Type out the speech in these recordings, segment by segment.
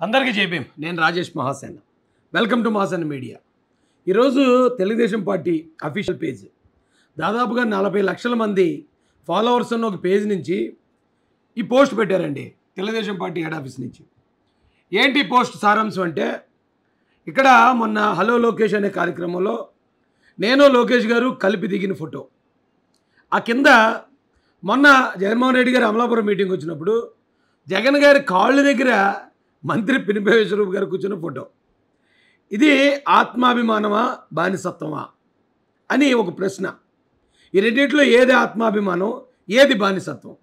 అందరికీ జేబీఎం నేను Rajesh Mahasen welcome to Mahasen media ఈరోజు తెలుగుదేశం పార్టీ అఫీషియల్ పేజ్ దాదాపుగా నలభై లక్షల మంది ఫాలోవర్స్ ఉన్న ఒక పేజ్ నుంచి ఈ పోస్ట్ పెట్టారండి తెలుగుదేశం పార్టీ హెడ్ ఆఫీస్ నుంచి ఏంటి ఈ పోస్ట్ సారాంశం అంటే ఇక్కడ మొన్న హలో లోకేష్ అనే కార్యక్రమంలో నేను లోకేష్ గారు కలిపి దిగిన ఫోటో ఆ కింద మొన్న జగన్మోహన్ రెడ్డి గారు అమలాపురం మీటింగ్ వచ్చినప్పుడు జగన్ గారి కాళ్ళ దగ్గర మంత్రి పినిపే విశ్వరూప్ గారు కూర్చున్న ఫోటో ఇది ఆత్మాభిమానమా బానిసత్వమా అని ఒక ప్రశ్న ఈ రెండింటిలో ఏది ఆత్మాభిమానం ఏది బానిసత్వం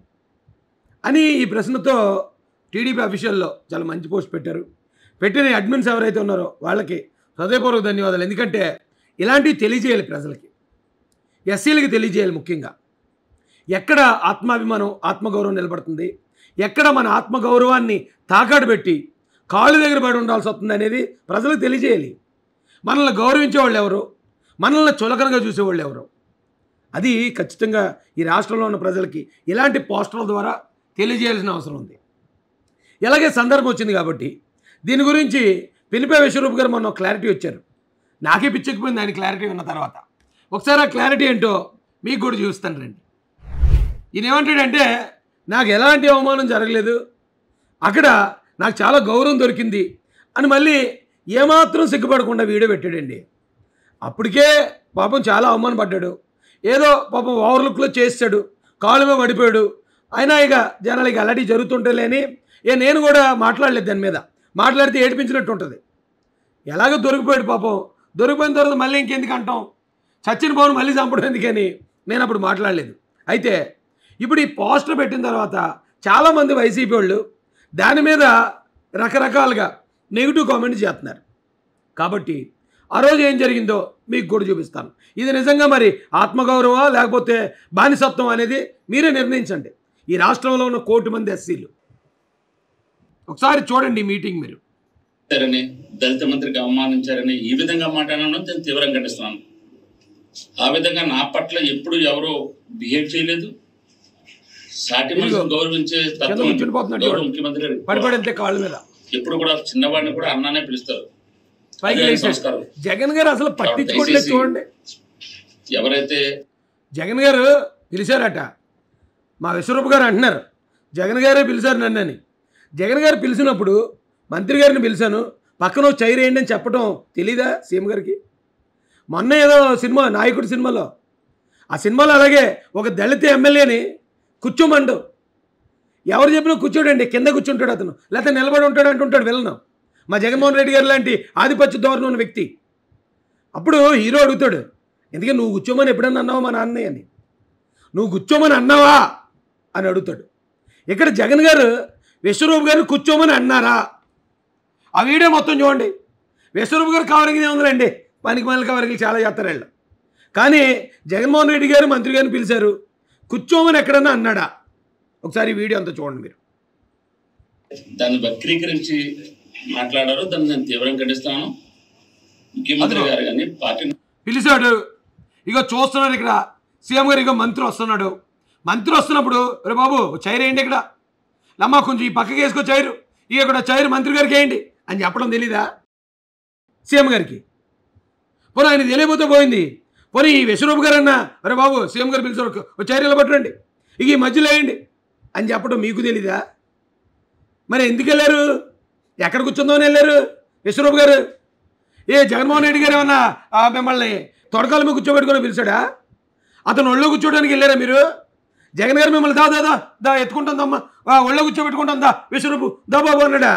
అని ఈ ప్రశ్నతో టీడీపీ అఫీషియల్లో చాలా మంచి పోస్ట్ పెట్టారు పెట్టిన అడ్మిన్స్ ఎవరైతే ఉన్నారో వాళ్ళకి హృదయపూర్వక ధన్యవాదాలు ఎందుకంటే ఇలాంటివి తెలియజేయాలి ప్రజలకి ఎస్సీలకి తెలియజేయాలి ముఖ్యంగా ఎక్కడ ఆత్మాభిమానం ఆత్మగౌరవం నిలబడుతుంది ఎక్కడ మన ఆత్మగౌరవాన్ని తాకాడు పెట్టి కాళ్ళు దగ్గర పడి ఉండాల్సి వస్తుంది అనేది ప్రజలకు తెలియజేయాలి మనల్ని గౌరవించే వాళ్ళు ఎవరు మనల్ని చులకనగా చూసేవాళ్ళు ఎవరు అది ఖచ్చితంగా ఈ రాష్ట్రంలో ఉన్న ప్రజలకి ఇలాంటి పోస్టర్ల ద్వారా తెలియజేయాల్సిన అవసరం ఉంది ఇలాగే సందర్భం వచ్చింది కాబట్టి దీని గురించి పినిపే విశ్వరూప్ గారు మొన్న క్లారిటీ వచ్చారు నాకే పిచ్చెక్కిపోయింది ఆయన క్లారిటీ ఉన్న తర్వాత ఒకసారి ఆ క్లారిటీ ఏంటో మీకు కూడా చూస్తాను రండి ఈయన ఏమంటాడంటే నాకు ఎలాంటి అవమానం జరగలేదు అక్కడ నాకు చాలా గౌరవం దొరికింది అని మళ్ళీ ఏమాత్రం సిగ్గుపడకుండా వీడియో పెట్టాడండి అప్పటికే పాపం చాలా అవమానం పడ్డాడు ఏదో పాపం ఓవర్ లుక్లో చేస్తాడు కాళ్ళు మీద పడిపోయాడు అయినా ఇక జనాలకి అలాంటివి జరుగుతుంటేలేని ఏ నేను కూడా మాట్లాడలేదు దాని మీద మాట్లాడితే ఏడిపించినట్టు ఉంటుంది ఎలాగో దొరికిపోయాడు పాపం దొరికిపోయిన తర్వాత మళ్ళీ ఇంకెందుకు అంటాం చచ్చిన పవన్ మళ్ళీ చంపడం ఎందుకని నేను అప్పుడు మాట్లాడలేదు అయితే ఇప్పుడు ఈ పోస్టర్ పెట్టిన తర్వాత చాలామంది వైసీపీ వాళ్ళు దాని మీద రకరకాలుగా నెగిటివ్ కామెంట్స్ చేస్తున్నారు కాబట్టి ఆ రోజు ఏం జరిగిందో మీకు కూడా చూపిస్తాను ఇది నిజంగా మరి ఆత్మగౌరవా లేకపోతే బానిసత్వం అనేది మీరే నిర్ణయించండి ఈ రాష్ట్రంలో ఉన్న కోటి మంది ఎస్సీలు ఒకసారి చూడండి ఈ మీటింగ్ మీరు చేశారని దళిత మంత్రికి అవమానించారని ఈ విధంగా మాట్లాడడం నేను తీవ్రంగా ఖండిస్తున్నాను ఆ విధంగా నా పట్ల ఎప్పుడు ఎవరో బిహేవ్ చేయలేదు సాటి మనిషిని గౌరవించే తత్వం కూర్చుండిపోతున్నాడు గౌరవ చూడండి. ముఖ్యమంత్రి గారు పడిపడంతే కాళ్ళ మీద ఎప్పుడు కూడా చిన్నవాడిని కూడా అన్నానే పిలుస్తారు పైకి అదే లేచాడు సంస్కారం జగన్ గారు అసలు పట్టించుకోవట్లేదు దయచేసి- చూడండి ఎవరైతే జగన్ గారు పిలిచారట మా విశ్వరూప్ గారు అంటున్నారు జగన్ గారే పిలిచారు నన్ను అని జగన్ గారు పిలిచినప్పుడు మంత్రి గారిని పిలిచాను పక్కన ఓ చైర్ వేయండి అని చెప్పడం తెలీదా సీఎం గారికి మొన్న ఏదో సినిమా నాయకుడి సినిమాలో ఆ సినిమాలో అలాగే ఒక దళిత ఎమ్మెల్యేని కూర్చోమండు ఎవరు చెప్పినా కూర్చోడండి కింద కూర్చుంటాడు అతను లేకపోతే నిలబడి ఉంటాడు అంటుంటాడు వెళ్ళను మా జగన్మోహన్ రెడ్డి గారు లాంటి ఆధిపత్య ధోరణి ఉన్న వ్యక్తి అప్పుడు హీరో అడుగుతాడు ఎందుకంటే నువ్వు కూర్చోమని ఎప్పుడన్నా అన్నావా మా నాన్నయ్య అని నువ్వు కూర్చోమని అన్నావా అని అడుగుతాడు ఇక్కడ జగన్ గారు విశ్వరూప్ గారు కూర్చోమని అన్నారా ఆ వీడియో మొత్తం చూడండి విశ్వరూప్ గారు కవరింగ్ ఉందండి పనికి మళ్ళీ కవరింగ్ చాలా చేస్తారు వీళ్ళు కానీ జగన్మోహన్ రెడ్డి గారు మంత్రి గారిని పిలిచారు కూర్చోమని ఎక్కడన్నా అన్నాడా ఒకసారి ఈ వీడియో అంతా చూడండి మీరు దాన్ని వక్రీకరించి మాట్లాడారో దాన్ని నేను తీవ్రంగా ఖండిస్తాను ముఖ్యమంత్రి అదిగో. గారు కానీ పార్టీ పిలిచాడు ఇక చూస్తున్నాడు ఇక్కడ సీఎం గారు ఇక మంత్రి వస్తున్నాడు మంత్రి వస్తున్నప్పుడు రే బాబు ఓ చైర్ వేయండి ఇక్కడ లమ్మ కొంచెం ఈ పక్కకి వేసుకో చైరు ఇక ఇక్కడ చైర్ మంత్రి గారికి వేయండి అని చెప్పడం తెలీదా సీఎం గారికి పోనీ ఆయన తెలియపోతే పోయింది పోనీ ఈ విశ్వరూప్ గారు అన్న అరే బాబు సీఎం గారు పిలిచారు ఓ చైర్ ఇలా పట్టండి ఇక ఈ మధ్యలో వేయండి అని చెప్పడం మీకు తెలీదా మరి ఎందుకు వెళ్ళారు ఎక్కడ కూర్చుందామని వెళ్ళారు విశ్వరూప్ గారు ఏ జగన్మోహన్ రెడ్డి గారు ఏమన్నా ఆ, మిమ్మల్ని తొడకాల మీద కూర్చోబెట్టుకొని పిలిచాడా అతను ఒళ్ళో కూర్చోడానికి వెళ్ళారా మీరు జగన్ గారు మిమ్మల్ని దా దా దా దా ఎత్తుకుంటుందమ్మా ఆ, ఒళ్ళో కూర్చోబెట్టుకుంటాం దా విశ్వరూపు దా బాబు అన్నాడా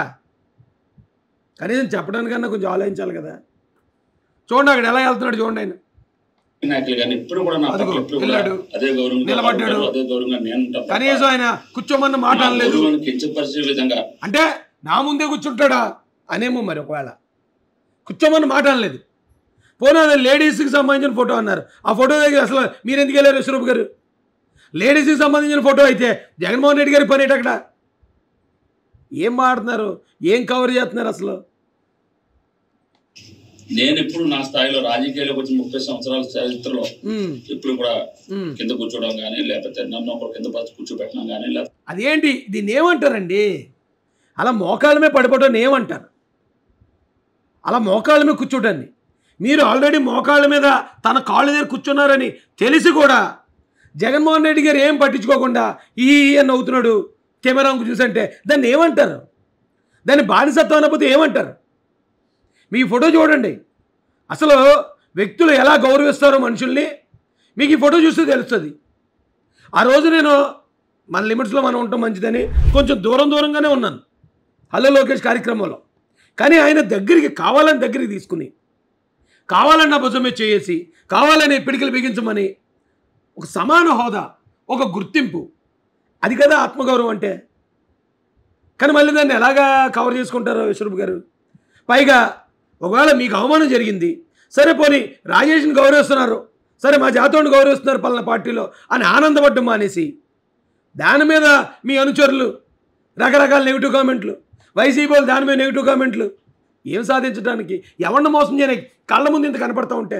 కనీసం చెప్పడానికన్నా కొంచెం ఆలోచించాలి కదా చూడండి అక్కడ ఎలా వెళ్తున్నాడు చూడండి ఆయన నాయకులు కానీ ఇప్పుడు కూడా నా అదిగో, పట్ల ఎప్పుడు కూడా వెళ్ళాడు. అదే గౌరవంగా నిలబడ్డాడు. ఉంటారు, అదే గౌరవంగా నేను ఉంటాను తప్ప కనీసం ఆయన కూర్చోమన్న మాట నా అనలేదు గౌరవాన్ని కించపరిచే విధంగా అంటే నా ముందే కూర్చుంటాడా అనేమో మరి ఒకవేళ కూర్చోమని మాట అనలేదు పోనీ అది లేడీస్కి సంబంధించిన ఫోటో అన్నారు ఆ ఫోటో దగ్గర అసలు మీరు ఎందుకు వెళ్ళారు విశ్వరూప్ గారు లేడీస్కి సంబంధించిన ఫోటో అయితే జగన్మోహన్ రెడ్డి గారి పని ఏంటి అక్కడ ఏం మాడుతున్నారు ఏం కవర్ చేస్తున్నారు అసలు నేను ఇప్పుడు నా స్థాయిలో రాజకీయాలకు వచ్చిన ముప్పై సంవత్సరాల చరిత్రలో ఉమ్, ఎప్పుడు కూడా ఉమ్. కింద కూర్చోవడం కానీ లేకపోతే నన్ను ఒకరు కింద పచ్చి కూర్చోబెట్టడం కానీ లేకపోతే అదేంటి దీన్ని ఏమంటారండి అలా మోకాళ్ళ మీద పడిపోవడం ఏమంటారు అలా మోకాళ్ళ మీద కూర్చోటాన్ని మీరు ఆల్రెడీ మోకాళ్ళ మీద తన కాళ్ళ దగ్గర కూర్చున్నారని తెలిసి కూడా జగన్మోహన్ రెడ్డి గారు ఏం పట్టించుకోకుండా ఈ ఈ అని నవ్వుతున్నాడు కెమెరాకు చూసంటే దాన్ని ఏమంటారు దాన్ని బానిసత్వం అనకపోతే ఏమంటారు మీ ఫోటో చూడండి అసలు వ్యక్తులు ఎలా గౌరవిస్తారో మనుషుల్ని మీకు ఈ ఫోటో చూస్తే తెలుస్తుంది ఆ రోజు నేను మన లిమిట్స్లో మనం ఉండటం మంచిదని కొంచెం దూరం దూరంగానే ఉన్నాను హలో లోకేష్ కార్యక్రమంలో కానీ ఆయన దగ్గరికి కావాలని దగ్గరికి తీసుకుని కావాలని నా భుజమే చేసి కావాలని పిడికలు బిగించమని ఒక సమాన హోదా ఒక గుర్తింపు అది కదా ఆత్మగౌరవం అంటే కానీ మళ్ళీ దాన్ని ఎలాగా కవర్ చేసుకుంటారో విశ్వరూప్ గారు పైగా ఒకవేళ మీకు అవమానం జరిగింది సరే పోనీ రాజేష్ని గౌరవిస్తున్నారు సరే మా జాతోని గౌరవిస్తున్నారు పలానా పార్టీలో అని ఆనందపడ్డం మానేసి దాని మీద మీ అనుచరులు రకరకాల నెగిటివ్ కామెంట్లు వైసీపీ వాళ్ళు దాని మీద నెగిటివ్ కామెంట్లు ఏం సాధించడానికి ఎవరిని మోసం చేయని కళ్ళ ముందు ఇంత కనపడతా ఉంటే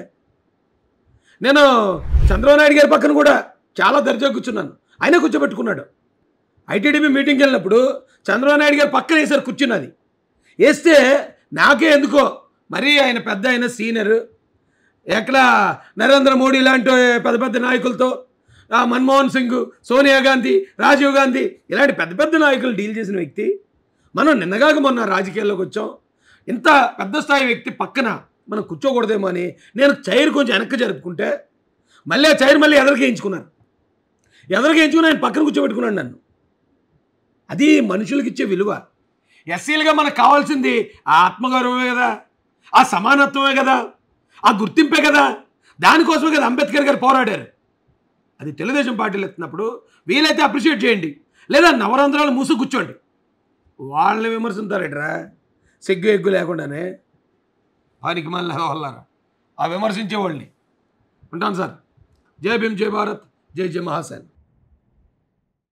నేను చంద్రబాబు నాయుడు గారి పక్కన కూడా చాలా దర్జా కూర్చున్నాను ఆయన కూర్చోబెట్టుకున్నాడు ఐటీడీపీ మీటింగ్కి వెళ్ళినప్పుడు చంద్రబాబు నాయుడు గారు పక్కన వేసారు కూర్చున్నది వేస్తే నాకే ఎందుకో మరీ ఆయన పెద్ద ఆయన సీనియర్ ఎక్కడ నరేంద్ర మోడీ లాంటి పెద్ద పెద్ద నాయకులతో ఆ మన్మోహన్ సింగ్ సోనియా గాంధీ రాజీవ్ గాంధీ ఇలాంటి పెద్ద పెద్ద నాయకులు డీల్ చేసిన వ్యక్తి మనం నిన్నగాక మొన్న రాజకీయాల్లోకి వచ్చాం ఇంత పెద్ద స్థాయి వ్యక్తి పక్కన మనం కూర్చోకూడదేమో అని నేను చైర్ కొంచెం వెనక్కి జరుపుకుంటే మళ్ళీ ఆ చైర్ మళ్ళీ ఎదరికి వేయించుకున్నాను ఎదరికి వేయించుకుని ఆయన పక్కన కూర్చోబెట్టుకున్నాను నన్ను అది మనుషులకి ఇచ్చే విలువ ఎస్సీలుగా మనకు కావాల్సింది ఆ ఆత్మగౌరవమే కదా ఆ సమానత్వమే కదా ఆ గుర్తింపే కదా దానికోసమే కదా అంబేద్కర్ గారు పోరాడారు అది తెలుగుదేశం పార్టీలు ఎత్తినప్పుడు వీలైతే అప్రిషియేట్ చేయండి లేదా నవరంధ్రాలు మూసు కూర్చోండి వాళ్ళని విమర్శించారట్రా సిగ్గు ఎగ్గు లేకుండానే పనికి మళ్ళీ వాళ్ళారా ఆ విమర్శించే వాళ్ళని ఉంటాను సార్ జై భీమ్ జై భారత్ జై జై మహాసేన్